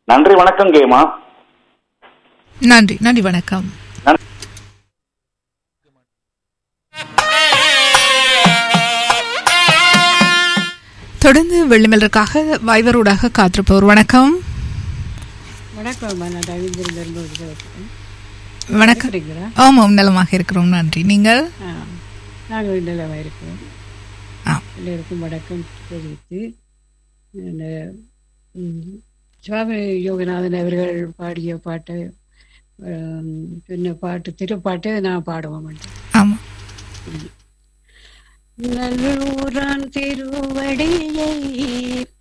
நன்றி வணக்கம் கேமா நன்றி நன்றி வணக்கம் நன்றி. தொடர்ந்து வெள்ளிமலருக்காக வைவரோடாக காத்திருப்பவர் வணக்கம் வணக்கம் நான் ரவீந்திரன் தர்மபுரி பேசுகிறேன் வணக்கம் இருக்கிறீங்களா ஆமாம் நலமாக இருக்கிறோம் நன்றி நீங்கள் ஆ நாங்கள் நிலமாக இருக்கிறோம் ஆ. எல்லோருக்கும் வணக்கம் தெரிவித்து இந்த ம், சுவாமி யோகநாதன் அவர்கள் பாடிய பாட்டை ம், சொன்ன பாட்டு திருப்பாட்டை நான் பாடுவோம் ஆமாம் நல்லூரான் திருவடியை